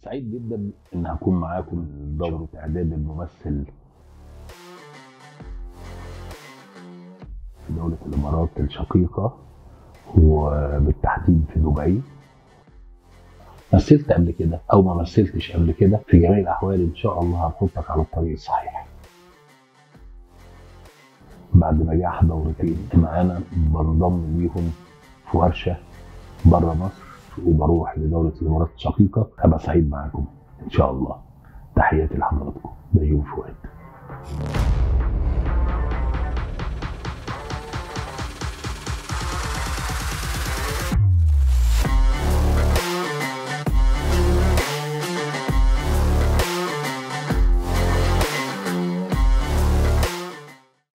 سعيد جدا ان هكون معاكم دورة اعداد الممثل في دولة الامارات الشقيقة وبالتحديد في دبي مثلت قبل كده او ما مثلتش قبل كده في جميع الاحوال ان شاء الله هنحطك على الطريق الصحيح بعد نجاح دورتين معانا بنضم ليهم في ورشه بره مصر وبروح لدوله الامارات الشقيقه هبقى سعيد معاكم ان شاء الله تحياتي لحضراتكم بيوم فؤاد